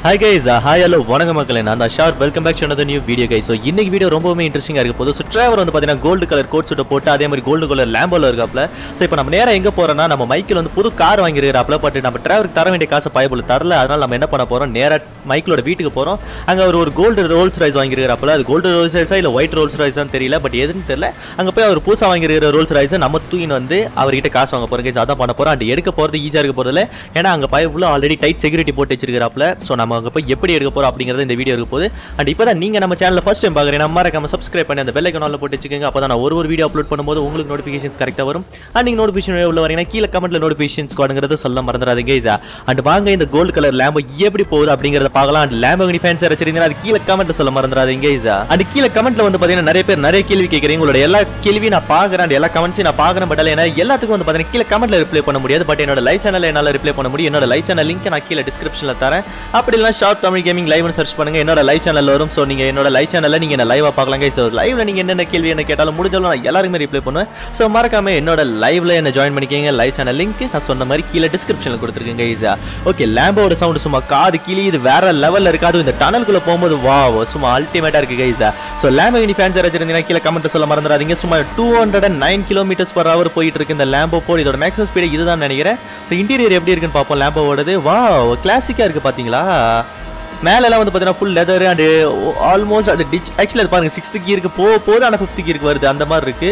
hi guys hi hello வணக்கம் மக்களே நான் தான் Short welcome back to new video guys so இன்னைக்கு வீடியோ ரொம்பவுமே இன்ட்ரெஸ்டிங்காக இருக்க போது ஸோ டிரைவர் வந்து பார்த்தீங்கன்னா கோல்டு கலர் கோட் சூட்டை போட்டு அதே மாதிரி கோல்டு கலர் லேம்போல இருக்காப்ல ஸோ இப்போ நம்ம நேரம் எங்கே போறோம்னா நம்ம மைக்கில் வந்து புது கார் வாங்கிருக்கிறாப்ல பட் நம்ம டிரைவருக்கு தர வேண்டிய காசை பயபுல தரல அதனால நம்ம என்ன பண்ண போறோம் நேராக மைக்கிலோட வீட்டுக்கு போறோம் அங்கே அவர் ஒரு கோல்டு ரோல்ஸ் ரைஸ் வாங்கிருக்கிறாப்ல அது கோல்டு ரோல்ஸ் ரைஸா இல்லை ஒயிட் ரோல்ஸ் ரைஸான்னு தெரியல பட் எதுன்னு தெரியல அங்கே போய் அவர் புதுசாக வாங்கிருக்கிற ரோல்ஸ் ரைஸை நம்ம தூக்கின்னு வந்து அவர்கிட்ட காசு வாங்க போறோம் கைஸ் அதான் பண்ண போறோம் அண்ட் எடுக்க போறது ஈஸியாக இருக்க போறதுல ஏன்னா அங்கே பயபுள்ள ஆல்ரெடி டைட் செக்யூரிட்டி போட்டு வச்சிருக்கிறாப்ல ஸோ நம்ம அங்கே போய் எப்படி எடுக்க போறோம் அப்படிங்கறது இந்த வீடியோ இருக்க போகுது அண்ட் இப்போ தான் நீங்கள் நம்ம சேனலில் ஃபஸ்ட் டைம் பார்க்குறீங்க மறக்காம சப்ஸ்கிரைப் பண்ணி அந்த பெல் ஐக்கனால போட்டு வச்சுக்கோங்க அப்போ தான் நான் ஒரு ஒரு வீடியோ அப்லோட் பண்ணும்போது உங்களுக்கு நோட்டிஃபிகேஷன்ஸ் கரெக்டாக வரும் அண்ட் நீங்கள் நோட்டிஃபிகேஷன் உள்ள வரீங்கன்னா கீழே கமெண்ட்ல நோட்டிஃபிகேஷன்ஸ் கொடுங்கிறத சொல்ல மறந்துடாதீங்க கைஸா அண்ட் வாங்க இந்த கோல்டு கலர் லேம்போ எப்படி போகுது அப்படிங்கிறத பார்க்கலாம் அண்ட் லேம்போ ஃபேன்ஸ் வச்சிருந்தீங்கன்னா அது கீழே கமெண்ட்ல சொல்ல மறந்துடாதீங்க கைஸா அண்ட் கீழே கமெண்ட்ல வந்து பார்த்தீங்கன்னா நிறைய பேர் நிறைய கேள்வி கேட்குறீங்க உங்களோட எல்லா கேள்வியும் நான் பார்க்குறேன் and எல்லா கமெண்ட்ஸையும் நான் பார்க்குறேன் பட் ஏன்னா எல்லாத்துக்கும் வந்து பார்த்தீங்கன்னா கீழே கமெண்ட்ல ரிப்ளை பண்ண முடியாது பட் என்னோட லைவ் சேனலில் என்னால் ரிப்ளை பண்ண முடியும் என்னோட லைவ் சேனல் லிங்க் நான் கீழே டிஸ்கிரிப்ஷனில் தரேன் அப்படி இல்லைனா ஷார்ட் தமிழ் கேமிங் லைவ்னு சர்ச் பண்ணுங்க என்னோட லைவ் சேனல் வரும் ஸோ நீங்கள் என்னோட லைவ் சேனலில் நீங்கள் என்ன லைவாக பார்க்கலாம் ஸோ லைவ்ல நீங்கள் என்னென்ன கேள்வி என்ன கேட்டாலும் முடிஞ்சாலும் நான் எல்லாருமே ரிப்ளை பண்ணுவேன் ஸோ மறக்காம என்னோட லைவ்ல என்ன ஜாயின் பண்ணிக்கங்க லைவ் சேனல் லிங்க் நான் சொன்ன மாதிரி கீழே டிஸ்கிரிப்ஷனில் கொடுத்துருக்கேன் கைஸா ஓகே லேம்போட சவுண்ட் சும்மா காது கிளி இது வேற லெவலில் இருக்காது இந்த டனலுக்குள்ள போகும்போது வா சும்மா அல்டிமேட்டா இருக்கு கைஸா ஸோ லேம்போகினி ஃபேன்ஸ் யாராச்சும் இருந்தீங்கன்னா கீழே கமெண்ட் சொல்ல மறந்துடாதீங்க சும்மா two hundred and nine kilometres per hour போயிட்டு இருக்கு இந்த லேம்போ போடு இதோட மேக்ஸிமம் ஸ்பீடு இதுதான் நினைக்கிறேன் ஸோ இன்டீரியர் எப்படி இருக்குன்னு பார்ப்போம் லேம்போவோடது வா கிளாசிக்காக இருக்கு பார்த்தீங்களா மேலெல்லாம் வந்து பார்த்தீங்கன்னா ஃபுல் லெதர் அண்டு ஆல்மோஸ்ட் அது டிச் ஆக்சுவலி அது பாருங்க சிக்ஸ்த் கீருக்கு போ போது ஆனால் ஃபிஃப்த் கீருக்கு வருது அந்த மாதிரி இருக்கு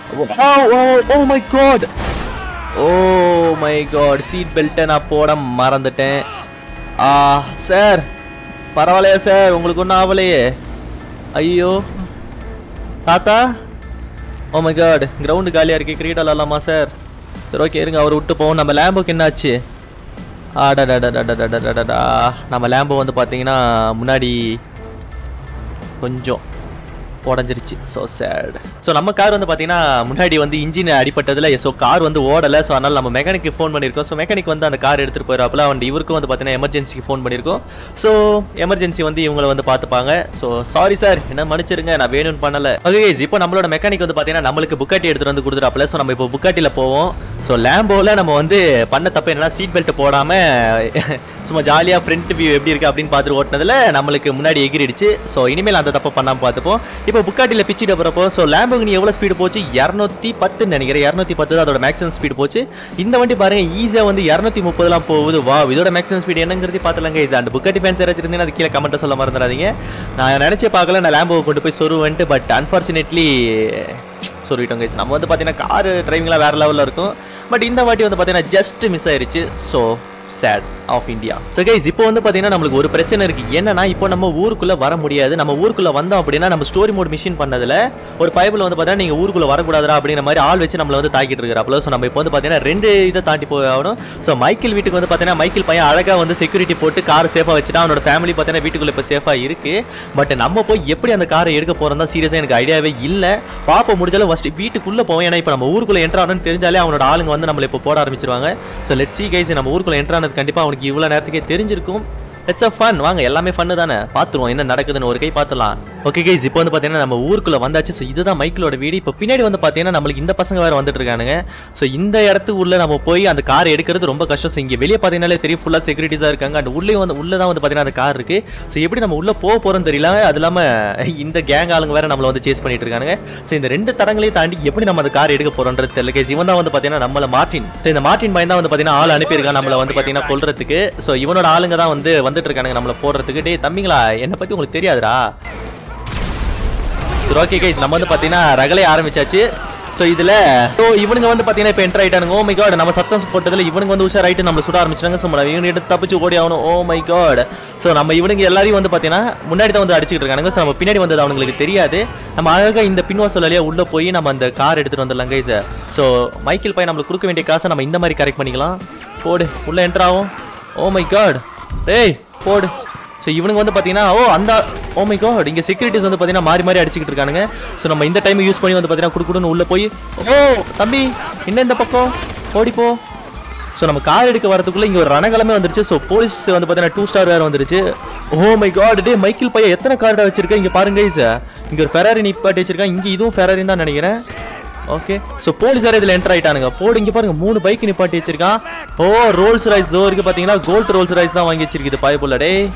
oh my God oh my God seat பெல்ட்டை நான் போட மறந்துட்டேன் ஆ சார் பரவாயில்லையா சார் உங்களுக்கு ஒன்றும் ஆகலையே ஐயோ தாத்தா ஓ மை காட் கிரவுண்டு காலியாக இருக்கு கிரிக்கெட் விளாட்லாமா சார் சரி ஓகே இருங்க அவர் விட்டு போவோம் நம்ம லேம்போக்கு என்னாச்சு ஆடாடாடாடாடாடாடாடா நம்ம லேம்போ வந்து பார்த்தீங்கன்னா முன்னாடி கொஞ்சம் உடஞ்சிருச்சு ஸோ சேட் ஸோ நம்ம கார் வந்து பார்த்தீங்கன்னா முன்னாடி வந்து இன்ஜின் அடிப்பட்டதில் ஸோ கார் வந்து ஓடலை ஸோ அதனால் நம்ம மெக்கானிக்கு ஃபோன் பண்ணியிருக்கோம் ஸோ மெக்கானிக் வந்து அந்த கார் எடுத்துகிட்டு போயிடாப்புல அவன் இவருக்கும் வந்து பார்த்தீங்கன்னா எமர்ஜென்சிக்கு ஃபோன் பண்ணியிருக்கோம் ஸோ எமர்ஜென்சி வந்து இவங்களை வந்து பார்த்துப்பாங்க ஸோ சாரி சார் என்ன மன்னிச்சிருங்க நான் வேணும்னு பண்ணலை ஓகே இப்போ நம்மளோட மெக்கானிக் வந்து பார்த்தீங்கன்னா நம்மளுக்கு புக்காட்டி எடுத்துகிட்டு வந்து கொடுத்துறாப்புல ஸோ நம்ம இப்போ புக்காட்டியில் போவோம் ஸோ லேம்போவில் நம்ம வந்து பண்ண தப்பு என்னன்னா சீட் பெல்ட் போடாமல் சும்மா ஜாலியாக ஃப்ரண்ட் வியூ எப்படி இருக்குது அப்படின்னு பார்த்துட்டு ஓட்டினதில் நம்மளுக்கு முன்னாடி எகிரிடுச்சு ஸோ இனிமேல் அந்த தப்பை பண்ணாமல் பார்த்துப்போம் இப்போ புக்காட்டியில் பிச்சிட்டு போகிறப்போ ஸோ லேம்போகினி எவ்வளோ ஸ்பீடு போச்சு இரநூத்தி பத்துன்னு நினைக்கிறேன் இரநூத்தி பத்து தான் அதோட மேக்ஸிமம் ஸ்பீடு போச்சு இந்த வண்டி பாருங்க ஈஸியாக வந்து இரநூத்தி முப்பதுலாம் போகுது வா இதோட மேக்ஸிமம் ஸ்பீடு என்னங்கிறது பார்த்துலாங்க இது அந்த புக்காட்டி ஃபேன்ஸ் யாராச்சும் இருந்தீங்கன்னா அது கீழே கமெண்ட்டை சொல்ல மறந்துடாதீங்க நான் நினச்சே பார்க்கல நான் லேம்போவை கொண்டு போய் சொருவேன்ட்டு பட் அன்ஃபார்ச்சுனேட்லி சொல்லிட்டோம் கைஸ் நம்ம வந்து பார்த்தீங்கன்னா கார் டிரைவிங்லாம் வேறு லெவலில் இருக்கும் பட் இந்த வாட்டி வந்து பார்த்தீங்கன்னா ஜஸ்ட் மிஸ் ஆயிருச்சு so sad of India so guys இப்போ வந்து பார்த்தீங்கன்னா நம்மளுக்கு ஒரு பிரச்சனை இருக்கு என்னன்னா இப்போ நம்ம ஊருக்குள்ள வர முடியாது நம்ம ஊருக்குள்ள வந்தோம் அப்படின்னா நம்ம ஸ்டோரி மோட் மிஷின் பண்ணதுல ஒரு பைபிள் வந்து பார்த்தீங்கன்னா நீங்க ஊருக்குள்ள வரக்கூடாதா அப்படிங்கிற மாதிரி ஆள் வச்சு நம்மள வந்து தாக்கிட்டு இருக்கிறாப்புல ஸோ நம்ம இப்போ வந்து பார்த்தீங்கன்னா ரெண்டு இதை தாண்டி போய் ஆகணும் ஸோ மைக்கேல் வீட்டுக்கு வந்து பார்த்தீங்கன்னா மைக்கேல் பையன் அழகா வந்து செக்யூரிட்டி போட்டு கார் சேஃபாக வச்சுட்டா அவனோட ஃபேமிலி பார்த்தீங்கன்னா வீட்டுக்குள்ள இப்போ சேஃபாக இருக்கு பட் நம்ம போய் எப்படி அந்த காரை எடுக்க போறோம் தான் சீரியஸாக எனக்கு ஐடியாவே இல்லை பாப்ப முடிஞ்சாலும் ஃபர்ஸ்ட் வீட்டுக்குள்ள போவோம் ஏன்னா இப்போ நம்ம ஊருக்குள்ள என்ட்ரு ஆகணும்னு தெரிஞ்சாலே அவனோட ஆளுங்க வந்து நம்மளை இப்போ போட ஆரம்பிச்சிருவாங்க ஸோ லெட் சி கைஸ் நம்ம ஊருக்குள்ள என்ட்ரு ஆனது கண்டிப்பாக அவனுக்கு இவ்வளோ நேரத்துக்கே தெரிஞ்சிருக்கும் இட்ஸ் அ ஃபன் வாங்க எல்லாமே ஃபன்னு தானே பார்த்துருவோம் என்ன நடக்குதுன்னு ஒரு கை பார்த்துலாம் ஓகே கைஸ் இப்போ வந்து பார்த்தீங்கன்னா நம்ம ஊருக்குள்ள வந்தாச்சு ஸோ இதுதான் மைக்கிளோட வீடு இப்போ பின்னாடி வந்து பார்த்தீங்கன்னா நம்மளுக்கு இந்த பசங்க வேறு வந்துட்டு இருக்கானுங்க ஸோ இந்த இடத்துக்கு உள்ள நம்ம போய் அந்த கார் எடுக்கிறது ரொம்ப கஷ்டம் ஸோ இங்கே வெளியே பார்த்தீங்கன்னாலே தெரியும் ஃபுல்லாக செக்யூரிட்டிஸாக இருக்காங்க அண்ட் உள்ளே வந்து உள்ளே தான் வந்து பார்த்தீங்கன்னா அந்த கார் இருக்கு ஸோ எப்படி நம்ம உள்ளே போக போகிறோம்னு தெரியல அது இல்லாமல் இந்த கேங் ஆளுங்க வேற நம்மளை வந்து சேஸ் பண்ணிட்டு இருக்காங்க ஸோ இந்த ரெண்டு தடங்களையும் தாண்டி எப்படி நம்ம அந்த கார் எடுக்க போறோன்றது தெரியல கேஸ் இவன் தான் வந்து பார்த்தீங்கன்னா நம்மள மார்டின் ஸோ இந்த மார்டின் பையன் தான் வந்து பார்த்தீங்கன்னா ஆள் அனுப்பியிருக்கான் நம்மளை வந்து பார்த்தீங்கன்னா கொல்றதுக்கு ஸோ இவனோட ஆளுங்க தான் வந்து வந்துட்டு இருக்கானுங்க நம்மளை போடுறதுக்கு டேய் தம்பிங்களா என்னை பற்றி உங்களுக்கு தெரியாதுடா சரி ஓகே கைஸ் நம்ம வந்து பார்த்தீங்கன்னா ரகலே ஆரம்பிச்சாச்சு ஸோ இதில் ஸோ இவனுங்க வந்து பார்த்தீங்கன்னா இப்போ என்டர் ஆயிட்டானுங்க ஓ மை காட் நம்ம சத்தம் போட்டதில் இவனுங்க வந்து உஷார் ஆயிட்டு நம்மளை சுட ஆரம்பிச்சிட்டாங்க ஸோ நம்ம இவங்க எடுத்து தப்பிச்சு ஓடி ஆகணும் ஓ மை காட் ஸோ நம்ம இவனுங்க எல்லாரையும் வந்து பார்த்தீங்கன்னா முன்னாடி தான் வந்து அடிச்சுட்டு இருக்கானுங்க ஸோ நம்ம பின்னாடி வந்தது அவங்களுக்கு தெரியாது நம்ம அழகாக இந்த பின்வாசல் வழியா உள்ளே போய் நம்ம அந்த கார் எடுத்துகிட்டு வந்துடலாம் கைஸ் ஸோ மைக்கேல் பையன் நம்மளுக்கு கொடுக்க வேண்டிய காசை நம்ம இந்த மாதிரி கரெக்ட் பண்ணிக்கலாம் போடு உள்ளே என்டர் ஆகும் ஓ மை காட் டேய் போடு ஸோ இவனுங்க வந்து பார்த்தீங்கன்னா ஓ அந்த ஓ மை காட் இங்கே செக்யூரிட்டிஸ் வந்து பார்த்தீங்கன்னா மாறி மாறி அடிச்சுக்கிட்டு இருக்கானுங்க ஸோ நம்ம இந்த டைம் யூஸ் பண்ணி வந்து பார்த்தீங்கன்னா குடுக்குடுன்னு உள்ளே போய் ஓ தம்பி என்ன இந்த பக்கம் ஓடி போ ஸோ நம்ம கார் எடுக்க வரதுக்குள்ள இங்கே ஒரு ரணகலமே வந்துருச்சு ஸோ போலீஸ் வந்து பார்த்தீங்கன்னா டூ ஸ்டார் வேறு வந்துருச்சு ஓ மை காட் டே மைக்கிள் பையன் எத்தனை கார்டா வச்சிருக்கேன் இங்கே பாருங்க சார் இங்கே ஒரு ஃபெராரி நிப்பாட்டி வச்சிருக்கேன் இங்கே இதுவும் ஃபெராரின்னு தான் நினைக்கிறேன் ஓகே ஸோ போலீஸார் இதில் என்டர் ஆயிட்டானுங்க போடு இங்கே பாருங்க மூணு பைக் நிப்பாட்டி வச்சிருக்கான் ஓ ரோல்ஸ் ரைஸ் தோ இருக்கு பார்த்தீங்கன்னா கோல்ட் ரோல்ஸ் ரைஸ் தான் வாங்கி வச்சிருக்குது பாய்புள்ள டே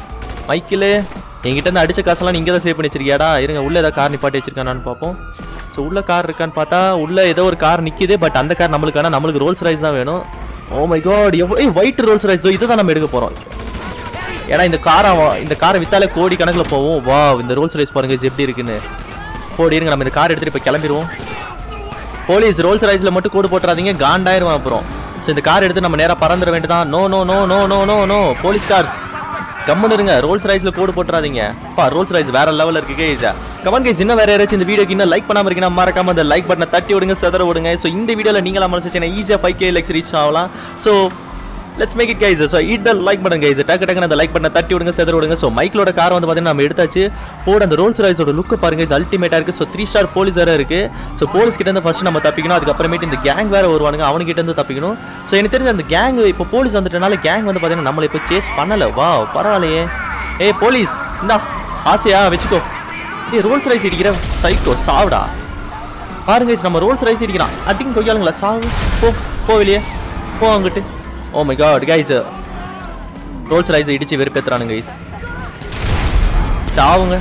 மைக்கிள் என்கிட்ட இருந்து அடிச்ச காசெல்லாம் நீங்க தான் சேவ் பண்ணி வச்சிருக்கியாடா இருங்க உள்ள ஏதாவது கார் நிப்பாட்டி வச்சிருக்கானான்னு பார்ப்போம் ஸோ உள்ள கார் இருக்கான்னு பார்த்தா உள்ள ஏதோ ஒரு கார் நிக்குது பட் அந்த கார் நம்மளுக்கான நம்மளுக்கு ரோல்ஸ் ரைஸ் தான் வேணும் ஓ மை காட் எவ்வளோ ஒயிட் ரோல்ஸ் ரைஸ் இதை தான் நம்ம எடுக்க போறோம் ஏன்னா இந்த காரை இந்த காரை வித்தாலே கோடி கணக்குல போவோம் வா இந்த ரோல்ஸ் ரைஸ் பாருங்க இது எப்படி இருக்குன்னு போடி இருங்க நம்ம இந்த கார் எடுத்துட்டு இப்போ கிளம்பிடுவோம் போலீஸ் ரோல்ஸ் ரைஸ்ல மட்டும் கோடு போட்டுறாதீங்க காண்டாயிருவோம் அப்புறம் ஸோ இந்த கார் எடுத்து நம்ம நேரா பறந்துட வேண்டியதான் no no no no no no no police cars கம்முன்னு இருங்க ரோல்ஸ் ரைஸ்ல கோடு போட்டுறாதீங்க பா ரோல்ஸ் ரைஸ் வேற லெவல்ல இருக்கு கேஜா கமன் கைஸ் இன்னும் வேற யாராச்சும் இந்த வீடியோக்கு இன்னும் லைக் பண்ணாம இருக்கீங்கன்னா மறக்காம அந்த லைக் பட்டனை தட்டி விடுங்க செதற விடுங்க ஸோ இந்த வீடியோல நீங்களா மனசு ஈஸியா ஃபைவ் கே லைக்ஸ் ரீச் ஆகலாம் so let's make it guys so it the like button guys டக்கு டக்குன்னு அந்த லைக் பட்டனை தட்டி விடுங்க செதற விடுங்க ஸோ மைக்கிலோட கார் வந்து பார்த்தீங்கன்னா நம்ம எடுத்தாச்சு போட அந்த ரோல்ஸ் ரைஸோட லுக்கு பாருங்க guys அல்டிமேட்டா இருக்கு ஸோ த்ரீ ஸ்டார் போலீஸ் வேற இருக்கு ஸோ போலீஸ் கிட்ட இருந்து ஃபர்ஸ்ட் நம்ம தப்பிக்கணும் அதுக்கப்புறமேட்டு இந்த கேங் வேற வருவானுங்க அவனுக்கிட்ட இருந்து தப்பிக்கணும் ஸோ எனக்கு தெரிஞ்ச அந்த கேங் இப்போ போலீஸ் வந்துட்டனால கேங் வந்து பார்த்தீங்கன்னா நம்மளை இப்போ சேஸ் பண்ணல வா பரவாயில்லையே ஏய் போலீஸ் இந்தா ஆசையா வச்சுக்கோ ஏய் ரோல்ஸ் ரைஸ் இடிக்கிற சைக்கோ சாவுடா பாருங்க guys, நம்ம ரோல்ஸ் ரைஸ் இடிக்கிறான் அட்டிங் கொய்யாளுங்களா சாவு போ போ வெளியே போ அங்கிட்டு oh my God guys Rolls Royce இடிச்சு வெறுப்பேத்துறானுங்க கைஸ் சாவுங்க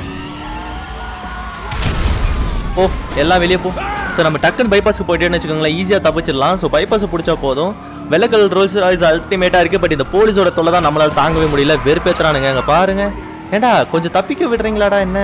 போ எல்லாம் வெளியே போ ஸோ நம்ம டக்குன்னு பைபாஸ்க்கு போயிட்டேன்னு வச்சுக்கோங்களேன் ஈஸியாக தப்பிச்சிடலாம் ஸோ பைபாஸ் பிடிச்சா போதும் வெள்ளக்கல் ரோல்ஸ் ராய்ஸ் அல்டிமேட்டாக இருக்குது பட் இந்த போலீஸோட தொல்லை தான் நம்மளால் தாங்கவே முடியல வெறுப்பேத்துறானுங்க அங்கே பாருங்க ஏண்டா கொஞ்சம் தப்பிக்க விடுறீங்களாடா என்ன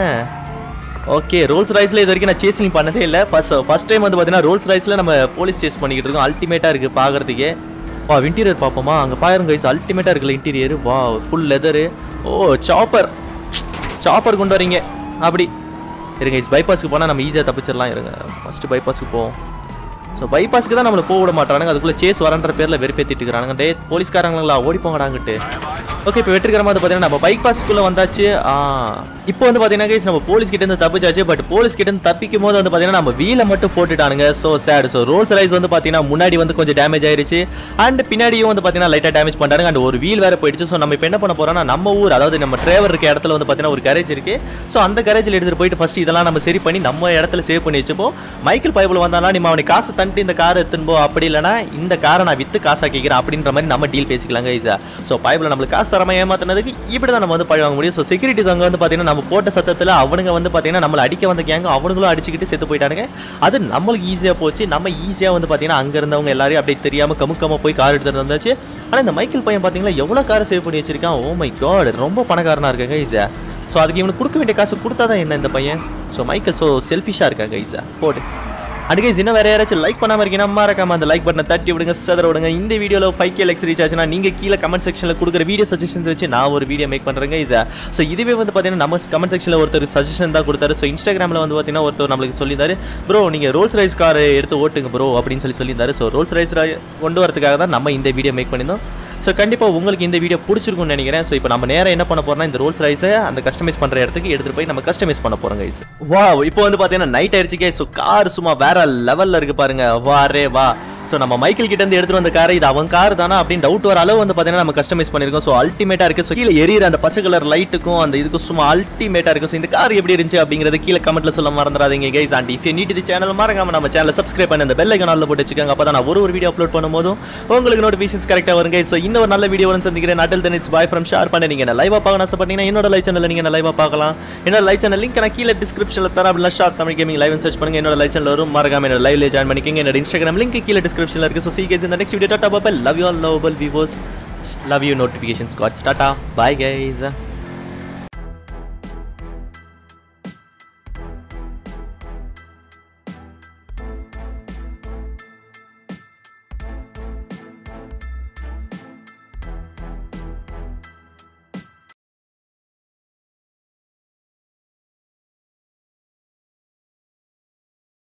ஓகே ரோல்ஸ் ரைஸில் இது வரைக்கும் நான் சேசிங் பண்ணதே இல்லை ஃபர்ஸ்ட் ஃபர்ஸ்ட் டைம் வந்து பார்த்தீங்கன்னா ரோல்ஸ் ரைஸில் நம்ம போலீஸ் சேஸ் பண்ணிக்கிட்டு இருக்கோம் அல்டிமேட்டாக இருக்குது பார்க்குறதுக்கே வா இன்டீரியர் பார்ப்போமா அங்கே பாருங்க கைஸ் அல்டிமேட்டாக இருக்குல்ல இன்டீரியர் வா full leather oh chopper chopper கொண்டு வரீங்க அப்படி இருங்க இஸ் பைபாஸ்க்கு போனால் நம்ம ஈஸியாக தப்பிச்சிடலாம் இருங்க ஃபஸ்ட்டு பைபாஸ்க்கு போவோம் ஸோ பைபாஸ்க்கு தான் நம்மளை போக விட மாட்டானுங்க அதுக்குள்ளே சேஸ் வரன்ற பேரில் வெறுப்பேற்றிட்டு இருக்கிறானுங்க டே போலீஸ்காரங்களா ஓடி போங்கடாங்கிட்டு ஓகே இப்போ வெற்றிகரமாக வந்து பார்த்தீங்கன்னா நம்ம பைக் பாஸ்க்குள்ளே வந்தாச்சு ஆ இப்போ வந்து பார்த்தீங்கன்னா guys, நம்ம போலீஸ் கிட்ட இருந்து தப்பிச்சாச்சு பட் போலீஸ் கிட்ட இருந்து தப்பிக்கும் போது வந்து பார்த்தீங்கன்னா நம்ம வீலை மட்டும் போட்டுட்டானுங்க so sad so Rolls Royce வந்து பார்த்தீங்கன்னா முன்னாடி வந்து கொஞ்சம் டேமேஜ் ஆயிருச்சு அண்ட் பின்னாடியும் வந்து பார்த்தீங்கன்னா லைட்டாக டேமேஜ் பண்ணுறாங்க அண்ட் ஒரு வீல் வேற போயிடுச்சு ஸோ நம்ம இப்போ என்ன பண்ண போறோம்னா நம்ம ஊர் அதாவது நம்ம டிரைவர் இருக்க இடத்துல வந்து பார்த்தீங்கன்னா ஒரு கரேஜ் இருக்கு ஸோ அந்த கரேஜில் எடுத்துட்டு போயிட்டு ஃபர்ஸ்ட் இதெல்லாம் நம்ம சரி பண்ணி நம்ம இடத்துல சேவ் பண்ணி வச்சுப்போம் மைக்கேல் பைபிள் வந்தாலும் நம்ம அவனுக்கு காசு தந்துட்டு இந்த காரை எடுத்துன்னு போ அப்படி இல்லைனா இந்த காரை நான் வித்து காசா கேட்கிறேன் அப்படின்ற மாதிரி நம்ம டீல் பேசிக்கலாங்க ஈஸா ஸோ பைபிள் நம்மளுக்கு காசு தரமா ஏமாத்தினதுக்கு இப்படி தான் நம்ம வந்து பழி வாங்க முடியும் ஸோ செக்யூரிட்டி அங்கே வந்து பார்த்தீங்கன்னா நம்ம போட்ட சத்தத்தில் அவனுங்க வந்து பார்த்தீங்கன்னா நம்மளை அடிக்க வந்த கேங்க அவனுங்களும் அடிச்சுக்கிட்டு செத்து போயிட்டானுங்க அது நம்மளுக்கு ஈஸியாக போச்சு நம்ம ஈஸியாக வந்து பார்த்தீங்கன்னா அங்கே இருந்தவங்க எல்லாரையும் அப்படியே தெரியாமல் கமுக்கமாக போய் கார் எடுத்துட்டு வந்தாச்சு ஆனால் இந்த மைக்கேல் பையன் பார்த்தீங்களா எவ்வளோ காரை சேவ் பண்ணி வச்சிருக்கான் ஓ மை காட் ரொம்ப பணக்காரனா இருக்காங்க ஈஸியா ஸோ அதுக்கு இவனுக்கு கொடுக்க வேண்டிய காசு கொடுத்தா தான் என்ன இந்த பையன் ஸோ மைக்கேல் ஸோ செல்ஃபிஷாக இருக்காங்க ஈஸா போட்டு அண்ட் guys இன்னும் வேற யாராச்சும் லைக் பண்ணாம இருக்கீங்கன்னா மறக்காம அந்த லைக் பட்டனை தட்டி விடுங்க செதற விடுங்க இந்த வீடியோல ஃபைவ் கே லைக்ஸ் ரீச் ஆச்சுன்னா நீங்க கீழே கமெண்ட் செக்ஷன்ல கொடுக்குற வீடியோ சஜஷன்ஸ் வச்சு நான் ஒரு வீடியோ மேக் பண்றேங்க இது ஸோ இதுவே வந்து பாத்தீங்கன்னா நம்ம கமெண்ட் செக்ஷன்ல ஒருத்தர் சஜஷன் தான் கொடுத்தாரு ஸோ இன்ஸ்டாகிராம்ல வந்து பாத்தீங்கன்னா ஒருத்தர் நம்மளுக்கு சொல்லியிருந்தாரு ப்ரோ நீங்க ரோல்ஸ் ரைஸ் கார் எடுத்து ஓட்டுங்க ப்ரோ அப்படின்னு சொல்லி சொல்லியிருந்தாரு ஸோ ரோல்ஸ் ரைஸ் கொண்டு வரதுக்காக தான் நம்ம இந்த வீடியோ மேக் பண்ணியிருந்தோம் ஸோ கண்டிப்பாக உங்களுக்கு இந்த வீடியோ பிடிச்சிருக்கும்னு நினைக்கிறேன் ஸோ இப்போ நம்ம நேரம் என்ன பண்ண போறோம்னா இந்த ரோல்ஸ் ரைஸை அந்த கஸ்டமைஸ் பண்ணுற இடத்துக்கு எடுத்துகிட்டு போய் நம்ம கஸ்டமைஸ் பண்ண போகிறோம் கைஸ் வா இப்போ வந்து பார்த்தீங்கன்னா நைட் ஆயிடுச்சு ஸோ கார் சும்மா வேற லெவலில் இருக்கு பாருங்க வா ரே வா ஸோ நம்ம மைக்கேல் கிட்ட இருந்து எடுத்துட்டு வந்த கார் இது அவன் கார் தானா அப்படின்னு டவுட் வர அளவு வந்து பார்த்தீங்கன்னா நம்ம கஸ்டமைஸ் பண்ணியிருக்கோம் ஸோ அல்டிமேட்டாக இருக்கு ஸோ கீழே எரியிற அந்த பச்சை கலர் லைட்டுக்கும் அந்த இதுக்கும் சும்மா அல்டிமேட்டாக இருக்கும் ஸோ இந்த கார் எப்படி இருந்துச்சு அப்படிங்கிறது கீழே கமெண்ட்ல சொல்ல மறந்துடாதீங்க கைஸ் அண்ட் இஃப் நீட் இது சேனல் மறக்காம நம்ம சேனல் சப்ஸ்கிரைப் பண்ணி அந்த பெல் ஐக்கான் ஆல்ல போட்டு வச்சுக்கோங்க அப்போ தான் நான் ஒரு ஒரு வீடியோ அப்லோட் பண்ணும்போதும் உங்களுக்கு நோட்டிஃபிகேஷன்ஸ் கரெக்டாக வருங்க ஸோ இன்னொரு நல்ல வீடியோ வந்து சந்திக்கிறேன் அட்டல் தன் இட்ஸ் பாய் ஃப்ரம் ஷேர் பண்ணி நீங்கள் லைவாக பார்க்கணும் ஆசைப்பட்டீங்கன்னா என்னோட லைவ் சேனலில் நீங்கள் லைவாக பார்க்கலாம் என்னோட லைவ் சேனல் லிங்க் நான் கீழே டிஸ்கிரிப்ஷனில் தரேன் அப்படின்னா Short Tamil gaming live search பண்ணுங்க என்னோட லைவ் சேனல் வரும் மறக்காம என்னோட லைவ்ல ஜாயின் பண்ணிக்கங்க என்னோட இன்ஸ்டாகிராம் லிங்க் கீழே டிஸ்கிரிப்ஷனில் இருக்கு ஸோ சி கேஸ் இந்த நெக்ஸ்ட் வீடியோ டாட்டா பாபா லவ் யூ ஆல் லவ் விவோஸ் லவ் யூ நோட்டிஃபிகேஷன்ஸ் காட்ஸ் டாட்டா பாய் கைஸ்